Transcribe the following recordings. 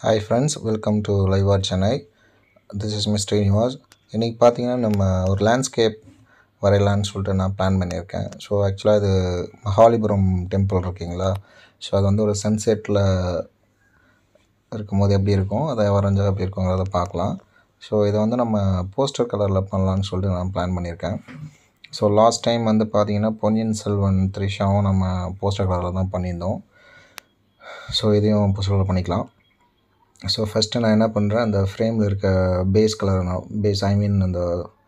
hi friends welcome to live R Chennai this is mister யூனிவாஸ் இன்றைக்கி பார்த்தீங்கன்னா நம்ம ஒரு லேண்ட்ஸ்கேப் வரையலான்னு சொல்லிட்டு நான் பிளான் பண்ணியிருக்கேன் ஸோ ஆக்சுவலாக இது மகாலிபுரம் டெம்பிள் இருக்கீங்களா ஸோ அது வந்து ஒரு சன்செட்டில் இருக்கும்போது எப்படி இருக்கும் அதை வரைஞ்சா எப்படி இருக்குங்கிறத பார்க்கலாம் ஸோ இதை வந்து நம்ம போஸ்டர் கலரில் பண்ணலான்னு சொல்லிட்டு நான் பிளான் பண்ணியிருக்கேன் ஸோ லாஸ்ட் டைம் வந்து பார்த்தீங்கன்னா பொன்னியின் செல்வன் த்ரிஷாவும் நம்ம போஸ்டர் கலரில் தான் பண்ணியிருந்தோம் ஸோ இதையும் போஸ்டர் கலர் பண்ணிக்கலாம் ஸோ ஃபஸ்ட்டு நான் என்ன பண்ணுறேன் அந்த ஃப்ரேமில் இருக்க பேஸ் கலர் நான் பேஸ் ஐ மீன் அந்த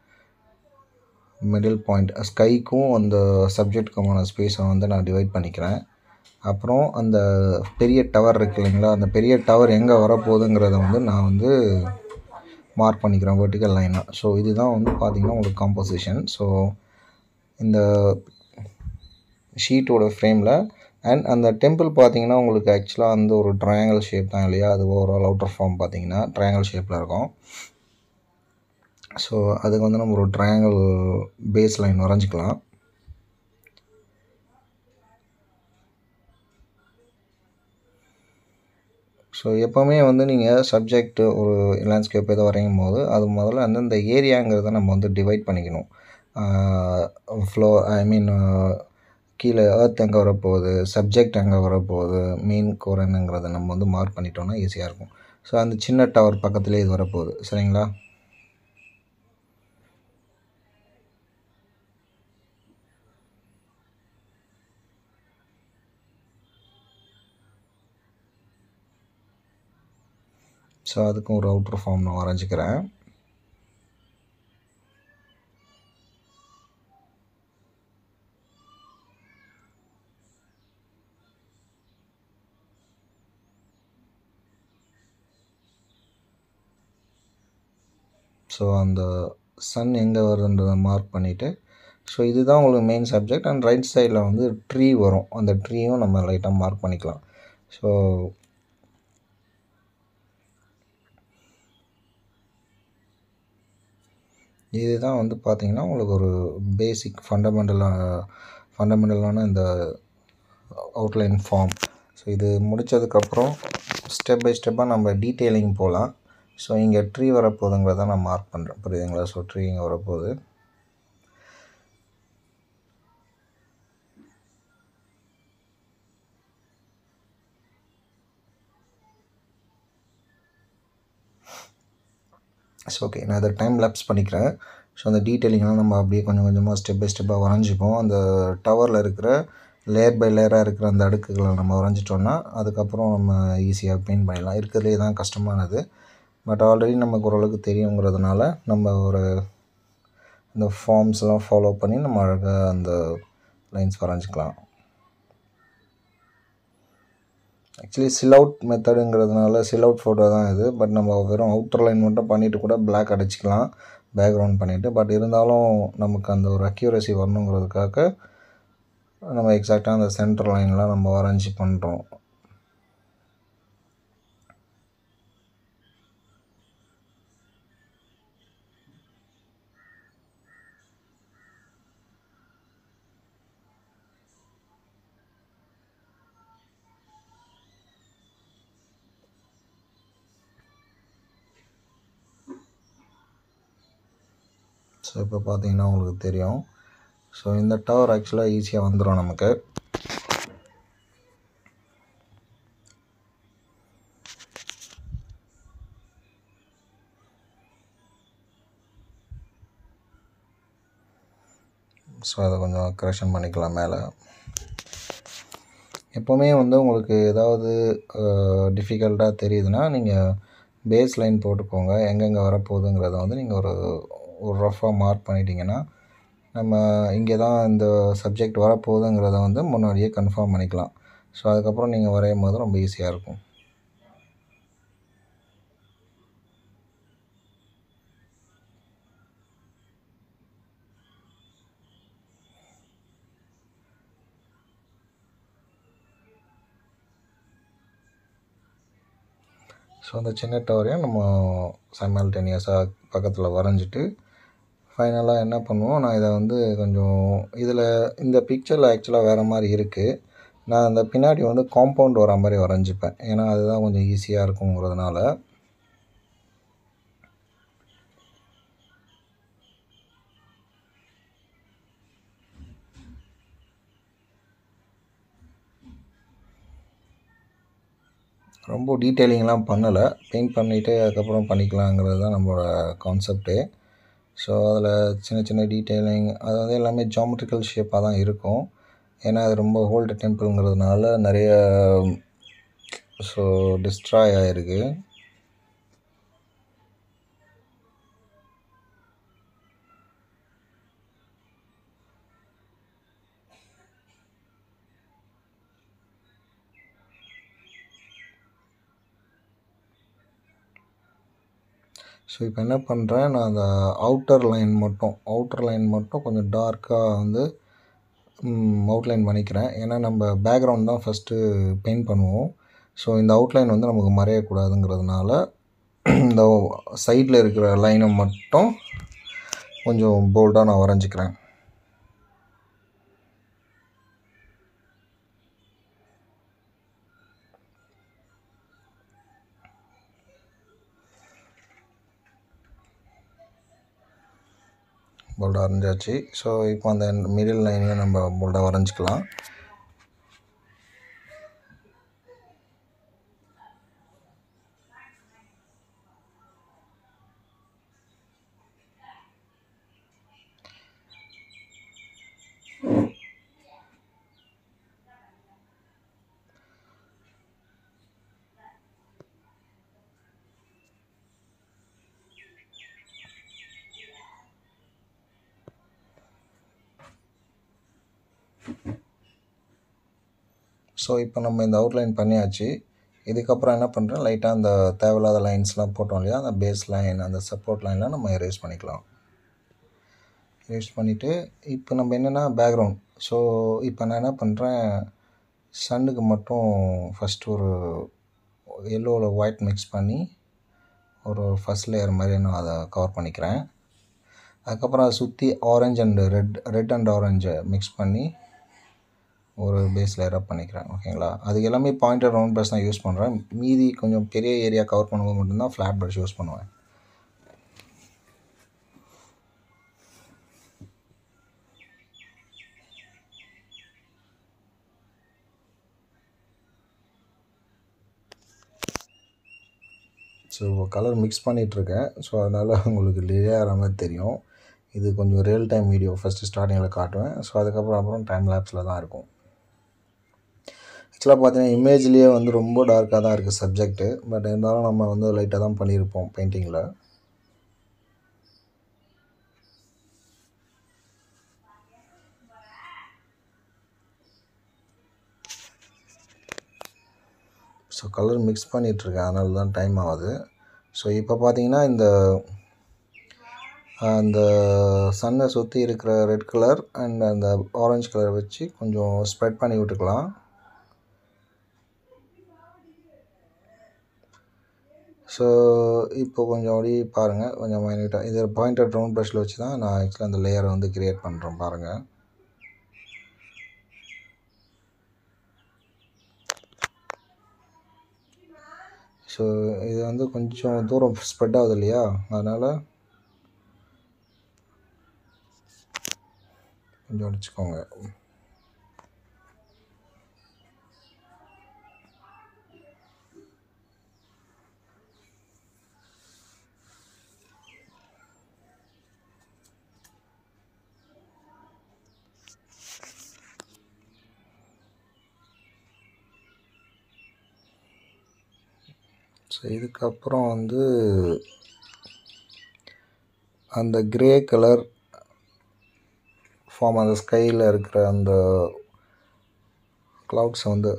மிடில் பாயிண்ட் ஸ்கைக்கும் அந்த சப்ஜெக்ட்டுக்குமான ஸ்பேஸை வந்து நான் டிவைட் பண்ணிக்கிறேன் அப்புறம் அந்த பெரிய டவர் இருக்கு இல்லைங்களா அந்த பெரிய டவர் எங்கே வரப்போகுதுங்கிறத வந்து நான் வந்து மார்க் பண்ணிக்கிறேன் வெர்டிக்கல் லைனாக ஸோ இதுதான் வந்து பார்த்திங்கன்னா உங்களுக்கு காம்போசிஷன் ஸோ இந்த ஷீட்டோட ஃப்ரேமில் அண்ட் அந்த டெம்பிள் பார்த்தீங்கன்னா உங்களுக்கு ஆக்சுவலாக வந்து ஒரு ட்ரையாங்கிள் ஷேப் தான் இல்லையா அது ஓவரால் அவுட்டர் ஃபார்ம் பார்த்தீங்கன்னா ட்ரையாங்கிள் ஷேப்பில் இருக்கும் ஸோ அதுக்கு வந்து நம்ம ஒரு ட்ரையாங்கிள் பேஸ் லைன் வரைஞ்சிக்கலாம் ஸோ எப்போவுமே வந்து நீங்கள் சப்ஜெக்ட் ஒரு லேண்ட்ஸ்கேப் எதோ வரையும் போது அது முதல்ல வந்து இந்த ஏரியாங்கிறத நம்ம வந்து டிவைட் பண்ணிக்கணும் ஃப்ளோ ஐ மீன் கீழே ஏர்த் எங்கே வரப்போகுது சப்ஜெக்ட் எங்கே வரப்போகுது மெயின் கோர் என்னங்கிறத நம்ம வந்து மார்க் பண்ணிட்டோம்னா ஈஸியாக இருக்கும் ஸோ அந்த சின்ன டவர் பக்கத்துலேயே இது வரப்போகுது சரிங்களா ஸோ அதுக்கும் ஒரு அவுட்ரு ஃபார்ம் நான் வரைஞ்சிக்கிறேன் ஸோ அந்த சன் எங்கே வருதுன்றதை மார்க் பண்ணிவிட்டு ஸோ இதுதான் உங்களுக்கு மெயின் சப்ஜெக்ட் அண்ட் ரைட் சைடில் வந்து ட்ரீ வரும் அந்த ட்ரீயும் நம்ம லைட்டாக மார்க் பண்ணிக்கலாம் ஸோ இதுதான் வந்து பார்த்திங்கன்னா உங்களுக்கு ஒரு பேசிக் ஃபண்டமெண்டலான ஃபண்டமெண்டலான இந்த அவுட்லைன் ஃபார்ம் ஸோ இது முடித்ததுக்கப்புறம் ஸ்டெப் பை ஸ்டெப்பாக நம்ம டீட்டெயிலிங் போகலாம் ஸோ இங்கே ட்ரீ வரப்போகுதுங்கிறத நான் மார்க் பண்ணுறேன் புரியுதுங்களா ஸோ ட்ரீ இங்கே வரப்போகுது ஸோ ஓகே நான் அதை டைம் லேப்ஸ் பண்ணிக்கிறேன் ஸோ அந்த டீட்டெயிலிங்லாம் நம்ம அப்படியே கொஞ்சம் கொஞ்சமாக ஸ்டெப் பை ஸ்டெப்பாக வரைஞ்சிப்போம் அந்த டவரில் இருக்கிற லேயர் பை லேயராக இருக்கிற அந்த அடுக்குகளை நம்ம வரைஞ்சிட்டோன்னா அதுக்கப்புறம் நம்ம ஈஸியாக பெயிண்ட் பண்ணிடலாம் இருக்கிறதுலே தான் கஷ்டமானது பட் ஆல்ரெடி நமக்கு ஓரளவுக்கு தெரியுங்கிறதுனால நம்ம ஒரு இந்த ஃபார்ம்ஸ்லாம் ஃபாலோ பண்ணி நம்ம அழகாக அந்த லைன்ஸ் வரைஞ்சிக்கலாம் ஆக்சுவலி சில் அவுட் மெத்தடுங்கிறதுனால சில் அவுட் ஃபோட்டோ தான் இது பட் நம்ம வெறும் அவுட்டர் லைன் மட்டும் பண்ணிவிட்டு கூட பிளாக் அடிச்சிக்கலாம் பேக்ரவுண்ட் பண்ணிவிட்டு பட் இருந்தாலும் நமக்கு அந்த ஒரு அக்யூரசி வரணுங்கிறதுக்காக நம்ம எக்ஸாக்டாக அந்த சென்டர் லைன்லாம் நம்ம வரைஞ்சி பண்ணுறோம் ஸோ இப்போ பார்த்தீங்கன்னா உங்களுக்கு தெரியும் ஸோ இந்த டவர் ஆக்சுவலாக ஈஸியாக வந்துடும் நமக்கு ஸோ அதை கொஞ்சம் கரெக்ஷன் பண்ணிக்கலாம் மேலே எப்போவுமே வந்து உங்களுக்கு ஏதாவது டிஃபிகல்ட்டாக தெரியுதுன்னா நீங்கள் பேஸ் லைன் போட்டுக்கோங்க எங்கெங்கே வரப்போகுதுங்கிறத வந்து நீங்கள் ஒரு ஒரு ரஃபாக மார்க் பண்ணிட்டீங்கன்னா நம்ம இங்கே தான் இந்த சப்ஜெக்ட் வரப்போகுதுங்கிறத வந்து முன்னாடியே கன்ஃபார்ம் பண்ணிக்கலாம் ஸோ அதுக்கப்புறம் நீங்கள் வரையும் போது ரொம்ப ஈஸியாக இருக்கும் ஸோ அந்த சின்ன டவரையும் நம்ம சைமல்டேனியஸாக பக்கத்தில் வரைஞ்சிட்டு ஃபைனலாக என்ன பண்ணுவோம் நான் இதை வந்து கொஞ்சம் இதில் இந்த பிக்சரில் ஆக்சுவலாக வேறு மாதிரி இருக்குது நான் அந்த பின்னாடி வந்து காம்பவுண்ட் வர மாதிரி வரைஞ்சிப்பேன் ஏன்னா அதுதான் கொஞ்சம் ஈஸியாக இருக்குங்கிறதுனால ரொம்ப டீட்டெயிலிங்லாம் பண்ணலை பெயிண்ட் பண்ணிவிட்டு அதுக்கப்புறம் பண்ணிக்கலாங்கிறது தான் நம்மளோட கான்செப்டே ஸோ அதில் சின்ன சின்ன டீட்டெயிலிங் அது வந்து எல்லாமே ஜாமெட்ரிக்கல் ஷேப்பாக தான் இருக்கும் ஏன்னா அது ரொம்ப ஓல்டு டெம்பிள்ங்கிறதுனால நிறைய ஸோ டிஸ்ட்ராய் ஆகிருக்கு ஸோ இப்போ என்ன பண்ணுறேன் நான் அந்த அவுட்டர் லைன் மட்டும் அவுட்டர் லைன் மட்டும் கொஞ்சம் டார்க்காக வந்து அவுட்லைன் பண்ணிக்கிறேன் ஏன்னா நம்ம பேக்ரவுண்ட் தான் ஃபஸ்ட்டு பெயிண்ட் பண்ணுவோம் ஸோ இந்த அவுட்லைன் வந்து நமக்கு மறையக்கூடாதுங்கிறதுனால இந்த சைடில் இருக்கிற லைனை மட்டும் கொஞ்சம் போல்டாக நான் வரைஞ்சிக்கிறேன் போல்டாக வரைஞ்சாச்சு ஸோ இப்போ அந்த மிடில் லைனையும் நம்ம போல்டாக வரைஞ்சிக்கலாம் ஸோ இப்போ நம்ம இந்த அவுட்லைன் பண்ணியாச்சு இதுக்கப்புறம் என்ன பண்ணுறேன் லைட்டாக அந்த தேவையில்லாத லைன்ஸ்லாம் போட்டோம் இல்லையா அந்த பேஸ் லைன் அந்த சப்போர்ட் லைன்லாம் நம்ம எரேஸ் பண்ணிக்கலாம் எரேஸ் பண்ணிவிட்டு இப்போ நம்ம என்னென்னா பேக்ரவுண்ட் ஸோ இப்போ நான் என்ன பண்ணுறேன் சன்னுக்கு மட்டும் ஃபஸ்ட்டு ஒரு எல்லோவில் ஒயிட் மிக்ஸ் பண்ணி ஒரு ஃபஸ்ட் லேயர் மாதிரி நான் அதை கவர் பண்ணிக்கிறேன் அதுக்கப்புறம் அதை சுற்றி orange and red red and ஆரஞ்சை மிக்ஸ் பண்ணி ஒரு பேஸ் லேயராக பண்ணிக்கிறேன் ஓகேங்களா அதுக்கு எல்லாமே பாயிண்டர் ரவுண்ட் ப்ரஷ் தான் யூஸ் பண்ணுறேன் மீதி கொஞ்சம் பெரிய ஏரியா கவர் பண்ணும்போது மட்டும்தான் ஃப்ளாட் ப்ரஷ் யூஸ் பண்ணுவேன் ஸோ கலர் மிக்ஸ் பண்ணிகிட்ருக்கேன் ஸோ அதனால் உங்களுக்கு டிலே ஆகிற மாதிரி தெரியும் இது கொஞ்சம் ரியல் டைம் வீடியோ ஃபஸ்ட்டு ஸ்டார்டிங்கில் காட்டுவேன் ஸோ அதுக்கப்புறம் அப்புறம் டைம் லேப்ஸில் தான் இருக்கும் ஆக்சுவலாக பார்த்தீங்கன்னா இமேஜ்லேயே வந்து ரொம்ப டார்க்காக தான் இருக்குது சப்ஜெக்ட்டு பட் இருந்தாலும் நம்ம வந்து லைட்டாக தான் பண்ணியிருப்போம் பெயிண்டிங்கில் ஸோ கலர் மிக்ஸ் பண்ணிகிட்ருக்கேன் அதனால தான் டைம் ஆகுது ஸோ இப்போ பார்த்தீங்கன்னா இந்த அந்த சன்னை சுற்றி இருக்கிற ரெட் கலர் அண்ட் அந்த ஆரஞ்சு கலர் வச்சு கொஞ்சம் ஸ்ப்ரெட் பண்ணி விட்டுக்கலாம் ஸோ இப்போ கொஞ்சம் அப்படி பாருங்கள் கொஞ்சம் மைன்யூட்டாக இது பாயிண்டட் ரவுண்ட் ப்ரஷில் வச்சு தான் நான் ஆக்சுவலாக அந்த லேயரை வந்து க்ரியேட் பண்ணுறேன் பாருங்கள் ஸோ இது வந்து கொஞ்சம் தூரம் ஸ்ப்ரெட் ஆகுது இல்லையா அதனால் கொஞ்சம் அடிச்சுக்கோங்க ஸோ இதுக்கப்புறம் வந்து அந்த கிரே கலர் ஃபார்ம் அந்த ஸ்கையில் இருக்கிற அந்த க்ளவுட்ஸை வந்து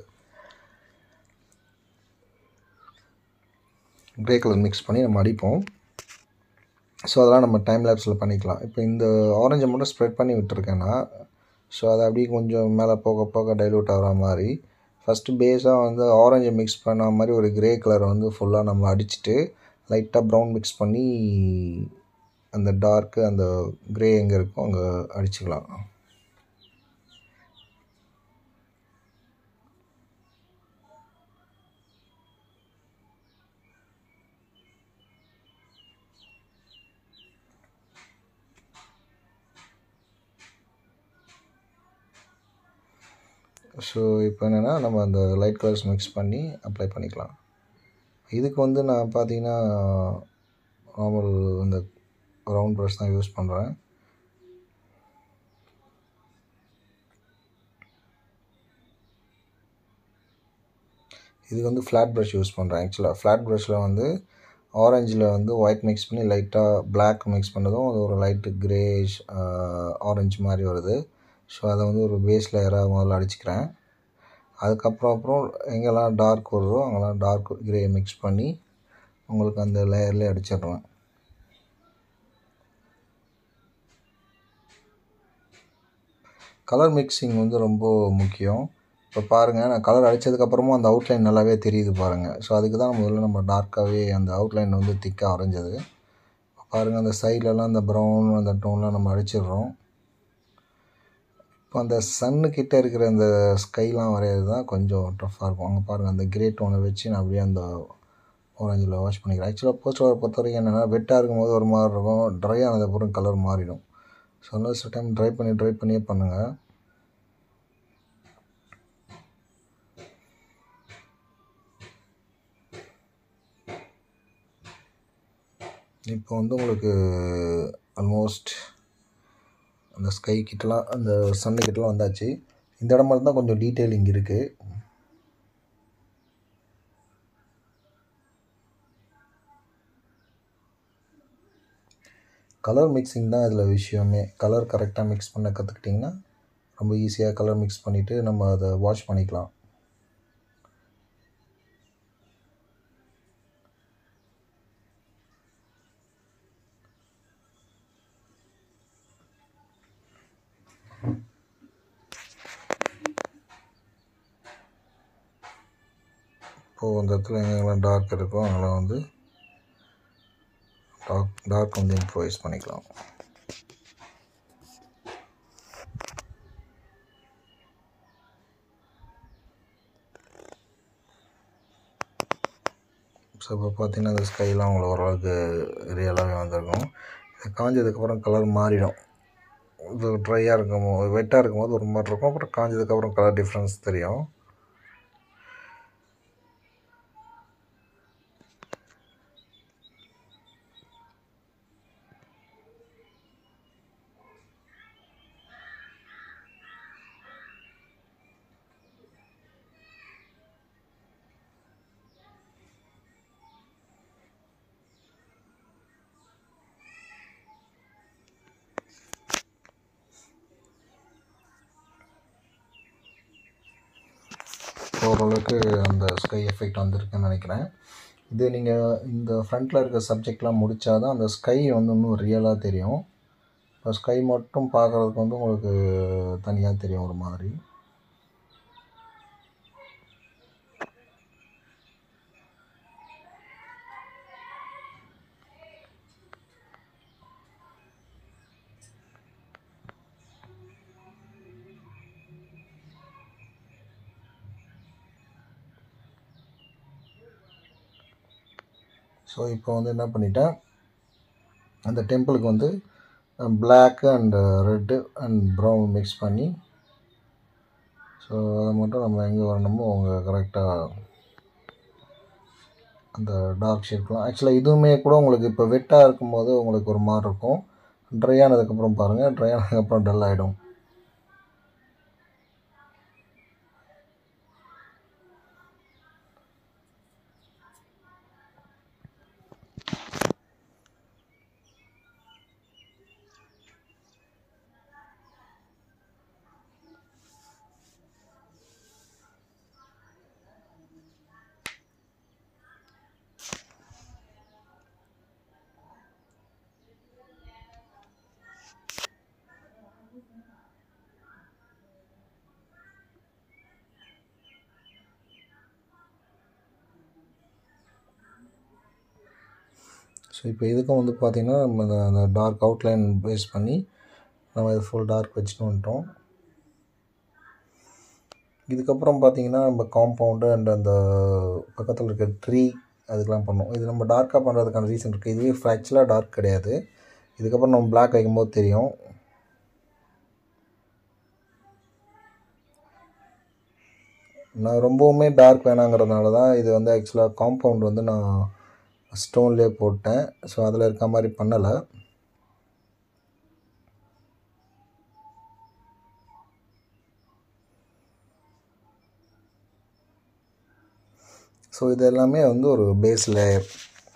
கிரே கலர் மிக்ஸ் பண்ணி நம்ம அடிப்போம் ஸோ அதெல்லாம் நம்ம டைம் லேப்ஸில் பண்ணிக்கலாம் இப்போ இந்த ஆரஞ்சை மட்டும் ஸ்ப்ரெட் பண்ணி விட்டுருக்கேன்னா ஸோ அதை அப்படியே கொஞ்சம் மேலே போக போக டைலூட் ஆகிற மாதிரி ஃபஸ்ட்டு பேஸாக வந்து ஆரஞ்சை மிக்ஸ் பண்ண மாதிரி ஒரு கிரே கலரை வந்து ஃபுல்லாக நம்ம அடிச்சுட்டு லைட்டாக ப்ரௌன் மிக்ஸ் பண்ணி அந்த டார்க்கு அந்த கிரே எங்கே இருக்கோ அங்கே அடிச்சுக்கலாம் ஸோ இப்போ என்னென்னா நம்ம அந்த லைட் கலர்ஸ் மிக்ஸ் பண்ணி அப்ளை பண்ணிக்கலாம் இதுக்கு வந்து நான் பார்த்தீங்கன்னா நார்மல் இந்த ரவுண்ட் ப்ரஷ் தான் யூஸ் பண்ணுறேன் இதுக்கு வந்து ஃப்ளாட் ப்ரஷ் யூஸ் பண்ணுறேன் ஆக்சுவலாக ஃப்ளாட் ப்ரஷ்ஷில் வந்து ஆரஞ்சில் வந்து ஒயிட் மிக்ஸ் பண்ணி லைட்டாக பிளாக் மிக்ஸ் பண்ணதும் அது ஒரு லைட்டு கிரேஷ் ஆரஞ்சு மாதிரி வருது ஸோ அதை வந்து ஒரு பேஸ் லேயராக முதல்ல அடிச்சுக்கிறேன் அதுக்கப்புறம் அப்புறம் எங்கெல்லாம் டார்க் வருதோ அங்கெல்லாம் டார்க் கிரே மிக்ஸ் பண்ணி உங்களுக்கு அந்த லேயர்லேயே அடிச்சிடுறேன் கலர் மிக்சிங் வந்து ரொம்ப முக்கியம் இப்போ பாருங்கள் நான் கலர் அடித்ததுக்கப்புறமும் அந்த அவுட்லைன் நல்லாவே தெரியுது பாருங்கள் ஸோ அதுக்கு தான் முதல்ல நம்ம டார்க்காகவே அந்த அவுட்லைன் வந்து திக்காக வரைஞ்சது பாருங்கள் அந்த சைட்லலாம் அந்த ப்ரௌன் அந்த டோன்லாம் நம்ம அடிச்சிடுறோம் இப்போ அந்த சன்னுக்கிட்ட இருக்கிற அந்த ஸ்கைலாம் வரைகிறது தான் கொஞ்சம் டஃப்பாக இருக்கும் அங்கே பாருங்கள் அந்த கிரே டோனை வச்சு நான் அப்படியே அந்த ஆரஞ்சில் வாஷ் பண்ணிக்கிறேன் ஆக்சுவலாக போஸ்ட் கலர் பொறுத்த வரைக்கும் என்னென்னா வெட்டாக இருக்கும்போது ஒரு மாதிரி இருக்கும் ட்ரை ஆனதுக்கப்புறம் கலர் மாறிடும் ஸோ அதனால் சில டைம் ட்ரை பண்ணி ட்ரை பண்ணியே பண்ணுங்கள் இப்போ வந்து உங்களுக்கு ஆல்மோஸ்ட் அந்த ஸ்கை கிட்டலாம் அந்த சன்னு கிட்டலாம் வந்தாச்சு இந்த இடம் மட்டும் தான் கொஞ்சம் டீட்டெயிலிங் இருக்குது கலர் மிக்சிங் தான் இதில் விஷயமே கலர் கரெக்டாக மிக்ஸ் பண்ண கற்றுக்கிட்டிங்கன்னா ரொம்ப ஈஸியாக கலர் மிக்ஸ் பண்ணிவிட்டு நம்ம அதை வாஷ் பண்ணிக்கலாம் இப்போது அந்த இடத்துல எங்கெங்கெல்லாம் டார்க் இருக்கோ அதெல்லாம் வந்து டார்க் டார்க் வந்து இம்ப்ரூவைஸ் பண்ணிக்கலாம் ஸோ இப்போ பார்த்தீங்கன்னா அந்த ஸ்கைலாம் உங்களுக்கு ஓரளவுக்கு ரியலாகவே வந்திருக்கும் இது காஞ்சதுக்கப்புறம் கலர் மாறிடும் இது ட்ரையாக இருக்கும் போது வெட்டாக இருக்கும்போது ஒரு மாதிரி இருக்கும் அப்புறம் காஞ்சதுக்கப்புறம் கலர் டிஃப்ரென்ஸ் தெரியும் ஓரளவுக்கு அந்த ஸ்கை எஃபெக்ட் வந்திருக்குன்னு நினைக்கிறேன் இது நீங்கள் இந்த ஃப்ரண்ட்டில் இருக்க சப்ஜெக்ட்லாம் முடித்தா தான் அந்த ஸ்கை வந்து இன்னும் ரியலாக தெரியும் இப்போ ஸ்கை மட்டும் பார்க்குறதுக்கு வந்து உங்களுக்கு தனியாக தெரியும் ஒரு மாதிரி ஸோ இப்போ வந்து என்ன பண்ணிட்டேன் அந்த டெம்பிளுக்கு வந்து black and red and brown mix பண்ணி ஸோ அதை மட்டும் நம்ம எங்கே வரணுமோ அவங்க கரெக்டாக அந்த டார்க் ஷேட்லாம் ஆக்சுவலாக இதுவுமே கூட உங்களுக்கு இப்போ வெட்டாக இருக்கும்போது உங்களுக்கு ஒரு மாதிரி இருக்கும் ட்ரை ஆனதுக்கப்புறம் பாருங்கள் ட்ரை ஆனதுக்கப்புறம் டல் ஆகிடும் ஸோ இப்போ இதுக்கும் வந்து பார்த்திங்கன்னா நம்ம அந்த அந்த டார்க் அவுட்லைன் பேஸ் பண்ணி நம்ம இது ஃபுல் டார்க் வச்சுட்டு வந்துட்டோம் இதுக்கப்புறம் பார்த்தீங்கன்னா நம்ம காம்பவுண்டு அண்ட் அந்த பக்கத்தில் இருக்க ட்ரீ அதுக்கெலாம் பண்ணோம் இது நம்ம டார்க்காக பண்ணுறதுக்கான ரீசன் இருக்குது இதுவே ஆக்சுவலாக டார்க் கிடையாது இதுக்கப்புறம் நம்ம பிளாக் வைக்கும்போது தெரியும் நான் ரொம்பவுமே டார்க் வேணாங்கிறதுனால தான் இது வந்து ஆக்சுவலாக காம்பவுண்ட் வந்து நான் ஸ்டோன்லேயே போட்டேன் ஸோ அதில் இருக்க மாதிரி பண்ணலை ஸோ இது எல்லாமே வந்து ஒரு பேஸ் லேயர்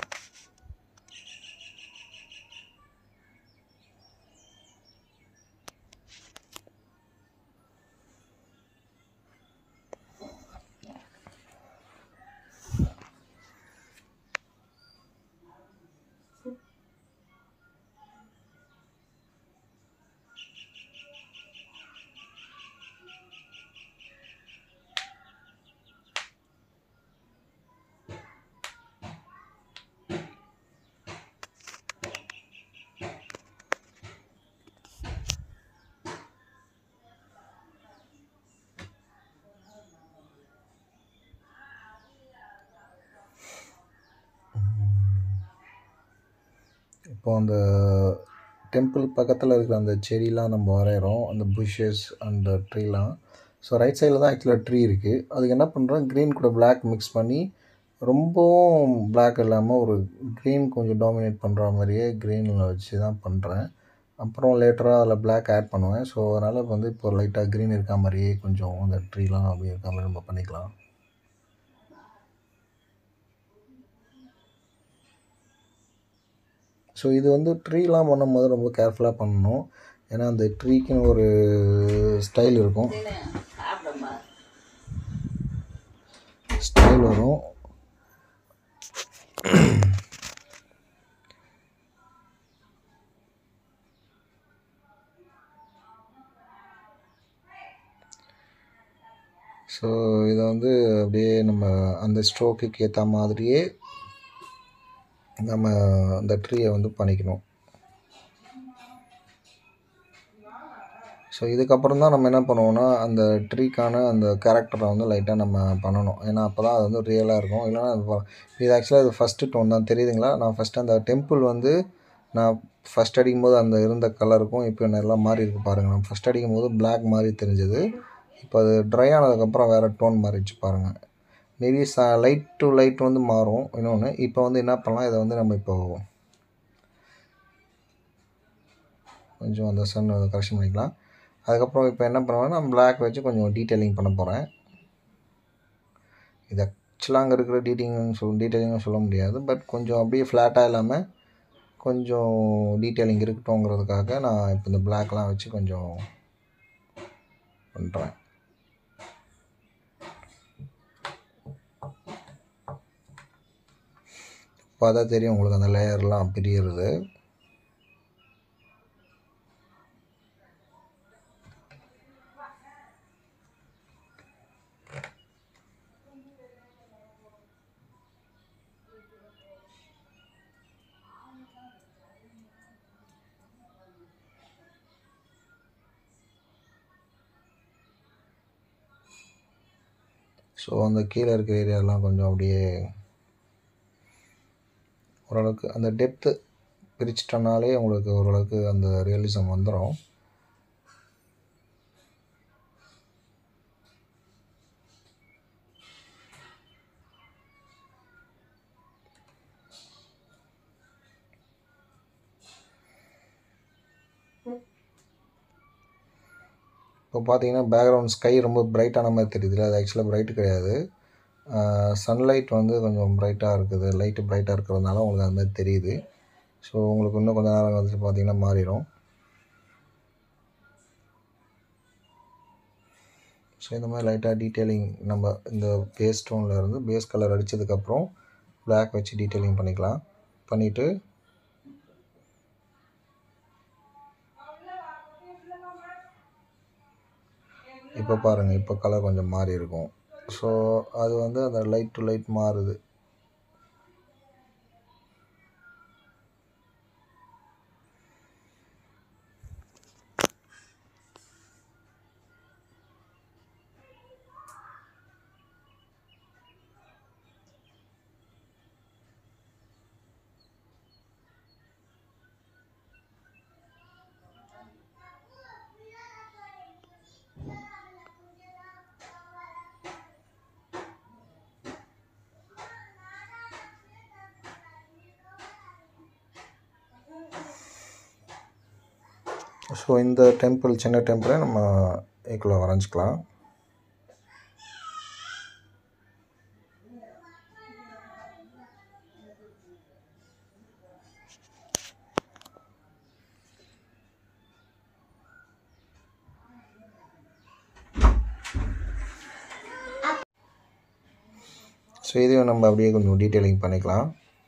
இப்போ அந்த டெம்பிள் பக்கத்தில் இருக்கிற அந்த செடிலாம் நம்ம வரைகிறோம் அந்த புஷ்ஷஸ் அந்த ட்ரீலாம் ஸோ ரைட் சைடில் தான் ஆக்சுவலாக ட்ரீ இருக்குது அதுக்கு என்ன பண்ணுறோம் க்ரீன் கூட பிளாக் மிக்ஸ் பண்ணி ரொம்பவும் பிளாக் இல்லாமல் ஒரு க்ரீன் கொஞ்சம் டாமினேட் பண்ணுற மாதிரியே க்ரீனில் வச்சு தான் பண்ணுறேன் அப்புறம் லேட்டராக அதில் பிளாக் ஆட் பண்ணுவேன் ஸோ அதனால் வந்து இப்போ லைட்டாக க்ரீன் இருக்க மாதிரியே கொஞ்சம் அந்த ட்ரீலாம் அப்படியே இருக்க மாதிரி நம்ம பண்ணிக்கலாம் ஸோ இது வந்து ட்ரீலாம் பண்ணும்போது ரொம்ப கேர்ஃபுல்லாக பண்ணணும் ஏன்னா அந்த ட்ரீக்குன்னு ஒரு ஸ்டைல் இருக்கும் சாப்பிடமா ஸ்டைல் வரும் ஸோ இதை வந்து அப்படியே நம்ம அந்த ஸ்ட்ரோக்குக்கு ஏற்ற மாதிரியே நம்ம அந்த ட்ரீயை வந்து பண்ணிக்கணும் ஸோ இதுக்கப்புறம் தான் நம்ம என்ன பண்ணுவோம்னா அந்த ட்ரீக்கான அந்த கேரக்டரை வந்து லைட்டாக நம்ம பண்ணணும் ஏன்னா அப்போ தான் அது வந்து ரியலாக இருக்கும் இல்லைன்னா அது ப- இது ஆக்சுவலாக இது ஃபஸ்ட்டு டோன் தான் தெரியுதுங்களா நான் ஃபஸ்ட்டு அந்த டெம்பிள் வந்து நான் ஃபஸ்ட் அடிக்கும்போது அந்த இருந்த கலருக்கும் இப்போ நல்லா மாறி இருக்கு பாருங்கள் நான் ஃபஸ்ட் அடிக்கும்போது Black மாதிரி தெரிஞ்சது இப்போ அது ட்ரை ஆனதுக்கப்புறம் வேறு டோன் மாறிடுச்சு பாருங்கள் மேபி ச லைட் டு லைட் வந்து மாறும் இன்னொன்று இப்போ வந்து என்ன பண்ணலாம் இதை வந்து நம்ம இப்போ கொஞ்சம் அந்த சன் கரெக்ஷன் பண்ணிக்கலாம் அதுக்கப்புறம் இப்போ என்ன பண்ணுவேன்னா நான் Black வச்சு கொஞ்சம் டீட்டெயிலிங் பண்ண போகிறேன் இது ஆக்சுவலாக அங்கே இருக்கிற டீட்டெயிலிங் சொல் டீட்டெயிலிங்னு சொல்ல முடியாது பட் கொஞ்சம் அப்படியே ஃப்ளாட்டாக இல்லாமல் கொஞ்சம் டீட்டெயிலிங் இருக்கட்டும்ங்கிறதுக்காக நான் இப்போ இந்த பிளாக்லாம் வச்சு கொஞ்சம் பண்ணுறேன் பார்த்தா தெரியும் உங்களுக்கு அந்த லேயர்லாம் பிரியிறது ஸோ அந்த கீழே இருக்கிற ஏரியாலாம் கொஞ்சம் அப்படியே ஓரளவுக்கு அந்த டெப்த்து பிரிச்சிட்டோம்னாலே உங்களுக்கு ஓரளவுக்கு அந்த ரியலிசம் வந்துடும் இப்போ பார்த்தீங்கன்னா பேக்ரவுண்ட் ஸ்கை ரொம்ப பிரைட்டான மாதிரி தெரியுதுல்ல அது ஆக்சுவலாக பிரைட்டு கிடையாது சன்லைட் வந்து கொஞ்சம் பிரைட்டாக இருக்குது லைட்டு பிரைட்டாக இருக்கிறதுனால உங்களுக்கு அந்த மாதிரி தெரியுது ஸோ உங்களுக்கு இன்னும் கொஞ்சம் நேரம் கழிச்சு பார்த்தீங்கன்னா மாறிடும் ஸோ இந்த மாதிரி லைட்டாக டீட்டெயிலிங் நம்ம இந்த பேஸ் ஸ்டோனில் இருந்து பேஸ் கலர் அடித்ததுக்கப்புறம் பிளாக் வச்சு டீட்டெயிலிங் பண்ணிக்கலாம் பண்ணிவிட்டு இப்போ பாருங்கள் இப்போ கலர் கொஞ்சம் மாறி இருக்கும் ஸோ அது வந்து அந்த லைட் டு லைட் மாறுது ஸோ இந்த டெம்பிள் சின்ன டெம்பிளை நம்ம இதுக்குள்ளே வரைஞ்சிக்கலாம் ஸோ இதையும் நம்ம அப்படியே கொஞ்சம் டீட்டெயிலிங் பண்ணிக்கலாம்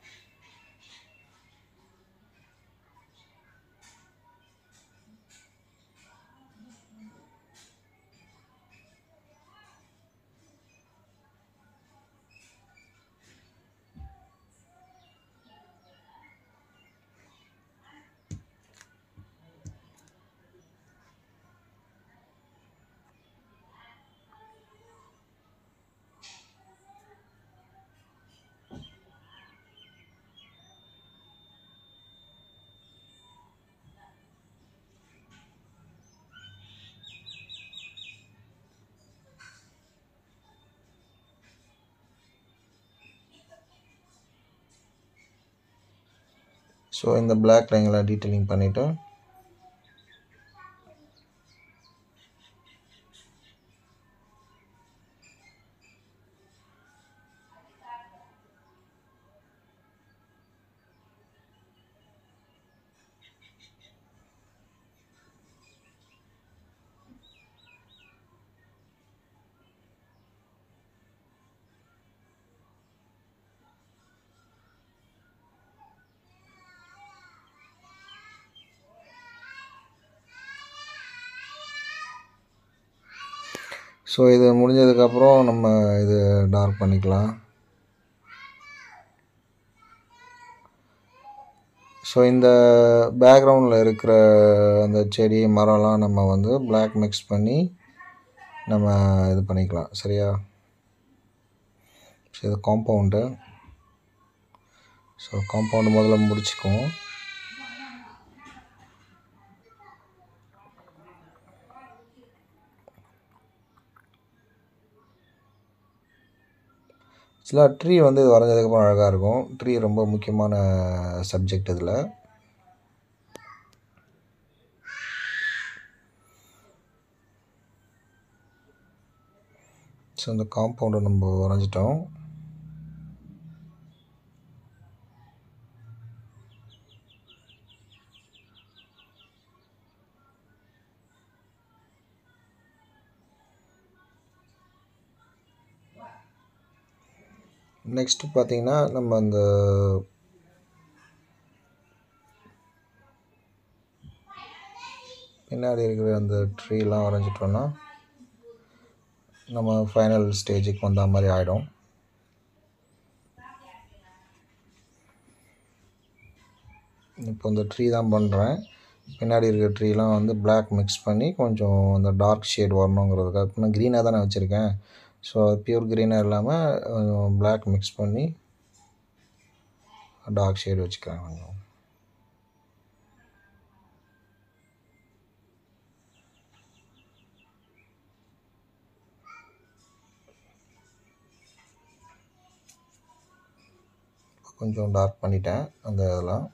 ஸோ இந்த பிளாக் லைன்லாம் டீட்டெயிலிங் பண்ணிவிட்டு ஸோ இது முடிஞ்சதுக்கப்புறம் நம்ம இது டார்க் பண்ணிக்கலாம் ஸோ இந்த பேக்ரவுண்டில் இருக்கிற அந்த செடி மரம்லாம் நம்ம வந்து பிளாக் மிக்ஸ் பண்ணி நம்ம இது பண்ணிக்கலாம் சரியா ஸோ இது காம்பவுண்டு ஸோ காம்பவுண்டு முதல்ல முடிச்சுக்குவோம் ஆக்சுவலாக ட்ரீ வந்து இது வரைஞ்சதுக்கப்புறம் அழகாக இருக்கும் ட்ரீ ரொம்ப முக்கியமான சப்ஜெக்ட் இதில் ஸோ இந்த காம்பவுண்டை நம்ம வரைஞ்சிட்டோம் நெக்ஸ்ட்டு பார்த்தீங்கன்னா நம்ம அந்த பின்னாடி இருக்கிற அந்த ட்ரீலாம் வரைஞ்சிட்டோன்னா நம்ம ஃபைனல் ஸ்டேஜுக்கு வந்த மாதிரி ஆகிடும் இப்போ இந்த ட்ரீ தான் பண்ணுறேன் பின்னாடி இருக்கிற ட்ரீலாம் வந்து பிளாக் மிக்ஸ் பண்ணி கொஞ்சம் அந்த டார்க் ஷேட் வரணுங்கிறதுக்காக இப்போ நான் க்ரீனாக தானே வச்சுருக்கேன் ஸோ பியூர் க்ரீனாக இல்லாமல் பிளாக் மிக்ஸ் பண்ணி டார்க் ஷேட் வச்சுக்கிறேன் கொஞ்சம் கொஞ்சம் டார்க் பண்ணிட்டேன் அந்த இதெல்லாம்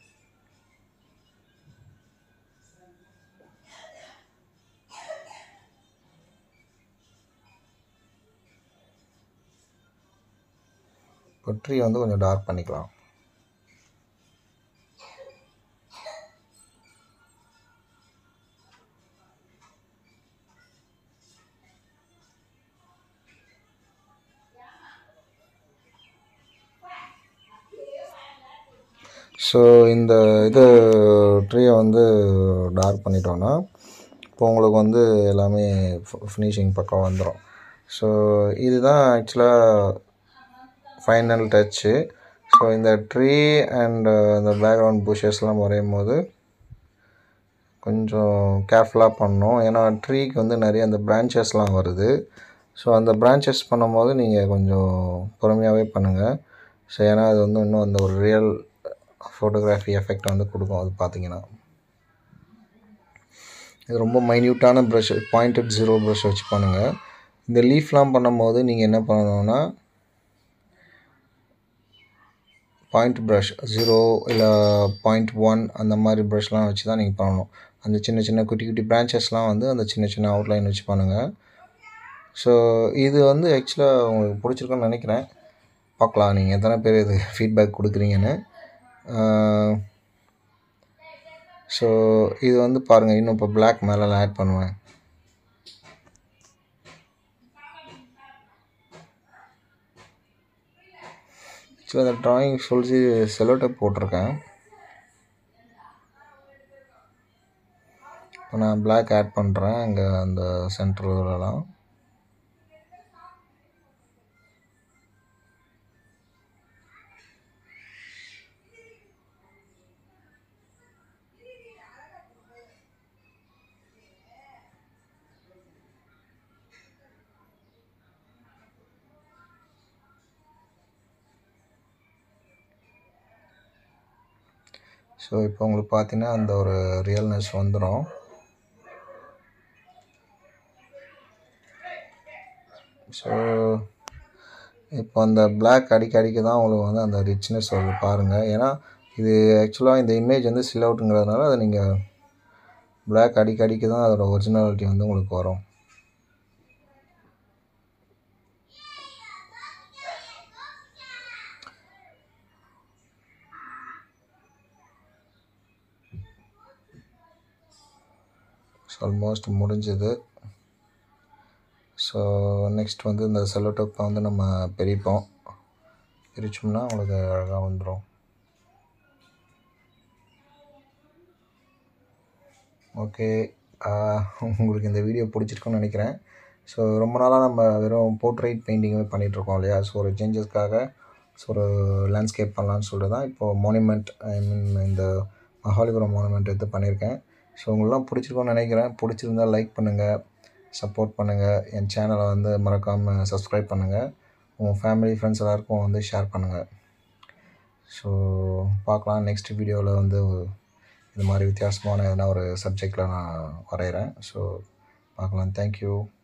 இப்போ ட்ரீ வந்து கொஞ்சம் டார்க் பண்ணிக்கலாம் ஸோ இந்த இது ட்ரீயை வந்து டார்க் பண்ணிட்டோன்னா இப்போ உங்களுக்கு வந்து எல்லாமே ஃபினிஷிங் பக்கம் வந்துடும் ஸோ இதுதான் ஆக்சுவலாக ஃபைனல் டச்சு ஸோ இந்த ட்ரீ அண்ட் இந்த பேக்ரவுண்ட் புஷஸ்லாம் வரையும் போது கொஞ்சம் கேர்ஃபுல்லாக பண்ணணும் ஏன்னா ட்ரீக்கு வந்து நிறைய அந்த பிரான்ச்சஸ்லாம் வருது ஸோ அந்த பிரான்ச்சஸ் பண்ணும்போது நீங்கள் கொஞ்சம் பொறுமையாகவே பண்ணுங்கள் ஸோ ஏன்னா அது வந்து இன்னும் அந்த ஒரு ரியல் ஃபோட்டோகிராஃபி எஃபெக்ட் வந்து கொடுக்கும் அது பார்த்தீங்கன்னா இது ரொம்ப மைன்யூட்டான ப்ரஷ் பாயிண்டட் ஜீரோ ப்ரஷ் வச்சு பண்ணுங்கள் இந்த லீஃப்லாம் பண்ணும்போது நீங்கள் என்ன பண்ணணுன்னா பாயிண்ட் ப்ரஷ் ஜீரோ இல்லை பாயிண்ட் ஒன் அந்த மாதிரி ப்ரஷ்லாம் வச்சு தான் நீங்கள் பண்ணணும் அந்த சின்ன சின்ன குட்டி குட்டி பிரான்ச்சஸ்லாம் வந்து அந்த சின்ன சின்ன அவுட்லைன் வச்சு பண்ணுங்கள் ஸோ இது வந்து ஆக்சுவலாக உங்களுக்கு பிடிச்சிருக்குன்னு நினைக்கிறேன் பார்க்கலாம் நீங்கள் எத்தனை பேர் இது ஃபீட்பேக் கொடுக்குறீங்கன்னு ஸோ இது வந்து பாருங்கள் இன்னும் இப்போ பிளாக் மேலெலாம் ஆட் பண்ணுவேன் ஆக்சுவலாக அந்த ட்ராயிங் சொல்லி செலோடேப் போட்டிருக்கேன் இப்போ நான் பிளாக் ஆட் பண்ணுறேன் அங்கே அந்த சென்டர்லலாம் ஸோ இப்போ உங்களுக்கு பார்த்தீங்கன்னா அந்த ஒரு ரியல்னஸ் வந்துடும் ஸோ இப்போ அந்த பிளாக் அடிக்க அடிக்க தான் உங்களுக்கு வந்து அந்த ரிச்னஸ் வருது பாருங்கள் ஏன்னா இது ஆக்சுவலாக இந்த இமேஜ் வந்து சில் அவுட்டுங்கிறதுனால அதை நீங்கள் பிளாக் அடிக்க அடிக்க தான் அதோட ஒரிஜினாலிட்டி வந்து உங்களுக்கு வரும் ஸோ ஆல்மோஸ்ட் முடிஞ்சது ஸோ நெக்ஸ்ட் வந்து இந்த செல்லோடோப்பை வந்து நம்ம பிரிப்போம் பிரித்தோம்னா உங்களுக்கு அழகாக வந்துடும் ஓகே உங்களுக்கு இந்த வீடியோ பிடிச்சிருக்குன்னு நினைக்கிறேன் ஸோ ரொம்ப நாளாக நம்ம வெறும் போர்ட்ரைட் பெயிண்டிங்கே பண்ணிகிட்ருக்கோம் இல்லையா ஸோ ஒரு சேஞ்சஸ்க்காக ஸோ ஒரு லேண்ட்ஸ்கேப் பண்ணலான்னு சொல்லிட்டு தான் இப்போது மோனிமெண்ட் ஐ மீன் இந்த மகாலிபுரம் மோனிமெண்ட் எடுத்து பண்ணியிருக்கேன் ஸோ உங்களெலாம் பிடிச்சிருக்கோன்னு நினைக்கிறேன் பிடிச்சிருந்தால் லைக் பண்ணுங்கள் சப்போர்ட் பண்ணுங்கள் என் சேனலை வந்து மறக்காமல் சப்ஸ்கிரைப் பண்ணுங்கள் உங்கள் ஃபேமிலி ஃப்ரெண்ட்ஸ் எல்லாருக்கும் வந்து ஷேர் பண்ணுங்கள் ஸோ பார்க்கலாம் நெக்ஸ்ட் வீடியோவில் வந்து இது மாதிரி வித்தியாசமான எதனா ஒரு சப்ஜெக்டில் நான் வரைகிறேன் ஸோ பார்க்கலாம் தேங்க்யூ